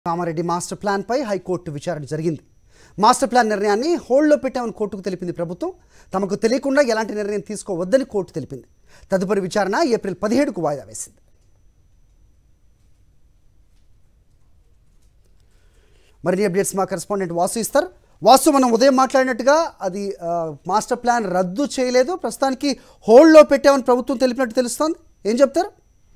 Kamareddy master ప్లాన్పై high court విచారణ జరిగింది master plan నిర్ణయాన్ని హోల్డ్లో పెట్టామని కోర్టుకు తెలిపింది ప్రభుత్వం తమకు తెలియకుండా ఎలాంటి నిర్ణయం తీసుకోవద్దని కోర్టు తెలిపింది తదుపరి విచారణ ఏప్రిల్ పదిహేడుకు వాయిదా వేసింది మరిన్ని అప్డేట్స్ మా కరెస్పాండెంట్ వాసు ఇస్తారు వాసు మనం ఉదయం మాట్లాడినట్టుగా అది ఆ, మాస్టర్ ప్లాన్ రద్దు చేయలేదు ప్రస్తుతానికి హోల్డ్లో పెట్టామని ప్రభుత్వం తెలిపినట్టు తెలుస్తోంది ఏం చెప్తారు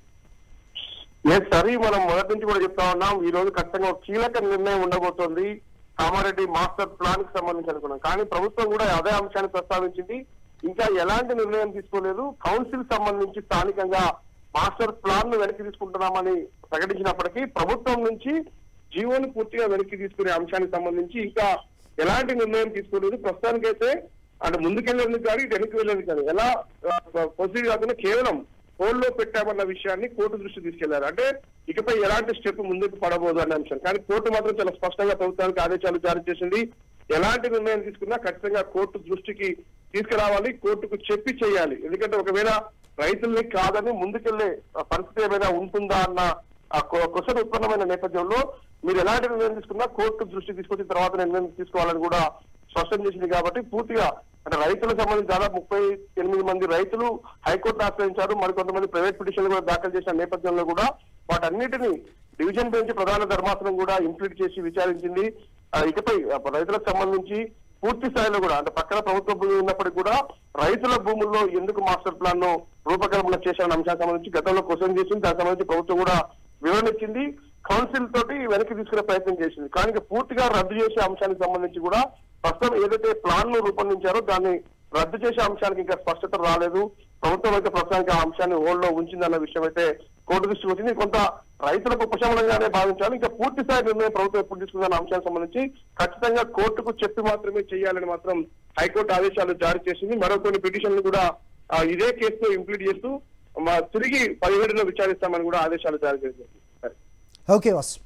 ఎస్ సరే మనం మొదటి నుంచి కూడా చెప్తా ఉన్నాం ఈ రోజు ఖచ్చితంగా ఒక కీలక నిర్ణయం ఉండబోతోంది కామారెడ్డి మాస్టర్ ప్లాన్ కి సంబంధించి అనుకున్నాం కానీ ప్రభుత్వం కూడా అదే అంశాన్ని ప్రస్తావించింది ఇంకా ఎలాంటి నిర్ణయం తీసుకోలేదు కౌన్సిల్ సంబంధించి స్థానికంగా మాస్టర్ ప్లాన్ ను వెనక్కి తీసుకుంటున్నామని ప్రకటించినప్పటికీ ప్రభుత్వం నుంచి జీవోని పూర్తిగా వెనక్కి తీసుకునే అంశానికి సంబంధించి ఇంకా ఎలాంటి నిర్ణయం తీసుకోలేదు ప్రస్తుతానికైతే అంటే ముందుకెళ్ళేందుకు కానీ ఇటు వెనక్కి వెళ్ళేందుకు కానీ ఎలా ప్రొసీడ్ కాకుండా కేవలం హోల్డ్ లో పెట్టామన్న విషయాన్ని కోర్టు దృష్టి తీసుకెళ్లారు అంటే ఇకపై ఎలాంటి స్టెప్ ముందుకు పడబోదు అనే అంశం కానీ కోర్టు మాత్రం చాలా స్పష్టంగా ప్రభుత్వానికి ఆదేశాలు జారీ చేసింది ఎలాంటి నిర్ణయం తీసుకున్నా ఖచ్చితంగా కోర్టు దృష్టికి తీసుకురావాలి కోర్టుకు చెప్పి చేయాలి ఎందుకంటే ఒకవేళ రైతుల్ని కాదని ముందుకెళ్లే పరిస్థితి ఏమైనా ఉంటుందా అన్న ఆ క్వశ్చన్ ఉత్పన్నమైన నేపథ్యంలో మీరు ఎలాంటి నిర్ణయం తీసుకున్నా కోర్టు దృష్టి తీసుకొచ్చిన తర్వాత నిర్ణయం తీసుకోవాలని కూడా స్పష్టం చేసింది కాబట్టి పూర్తిగా అంటే రైతులకు సంబంధించి దాదాపు ముప్పై ఎనిమిది మంది రైతులు హైకోర్టు ఆశ్రయించారు మరికొంతమంది ప్రైవేట్ పిటిషన్లు కూడా దాఖలు చేసిన నేపథ్యంలో కూడా వాటన్నిటిని డివిజన్ బెంచ్ ప్రధాన ధర్మాసనం కూడా ఇంప్లీట్ చేసి విచారించింది ఆ, ఇకపై ఆ, రైతులకు సంబంధించి పూర్తి స్థాయిలో కూడా అంటే పక్కన ప్రభుత్వ భూమి ఉన్నప్పటికీ కూడా రైతుల భూముల్లో ఎందుకు మాస్టర్ ప్లాన్ ను రూపకల్పన చేశారన్న అంశానికి సంబంధించి గతంలో క్వశ్చన్ చేసింది దానికి సంబంధించి ప్రభుత్వం కూడా వివరణ ఇచ్చింది కౌన్సిల్ తోటి వెనక్కి తీసుకునే ప్రయత్నం చేసింది కానీ ఇక పూర్తిగా రద్దు చేసే అంశానికి సంబంధించి కూడా ప్రస్తుతం ఏదైతే ప్లాన్ ను రూపొందించారో దాన్ని రద్దు చేసే అంశానికి ఇంకా స్పష్టత రాలేదు ప్రభుత్వం అయితే ప్రస్తుతానికి ఆ అంశాన్ని హోల్డ్ లో ఉంచిందన్న విషయం అయితే కోర్టు దృష్టికి వచ్చింది కొంత రైతులకు ఉపశమనంగానే భావించాలి ఇంకా పూర్తి స్థాయి నిర్ణయం ప్రభుత్వం ఎప్పుడు తీసుకుందన్న అంశానికి సంబంధించి ఖచ్చితంగా కోర్టుకు చెప్పి మాత్రమే చేయాలని మాత్రం హైకోర్టు ఆదేశాలు జారీ చేసింది మరో కొన్ని పిటిషన్లు కూడా ఆ, ఇదే కేసుతో ఇంప్లీట్ చేస్తూ మా తిరిగి పదిహేడులో విచారిస్తామని కూడా ఆదేశాలు జారీ చేసింది సరే ఓకే వాసు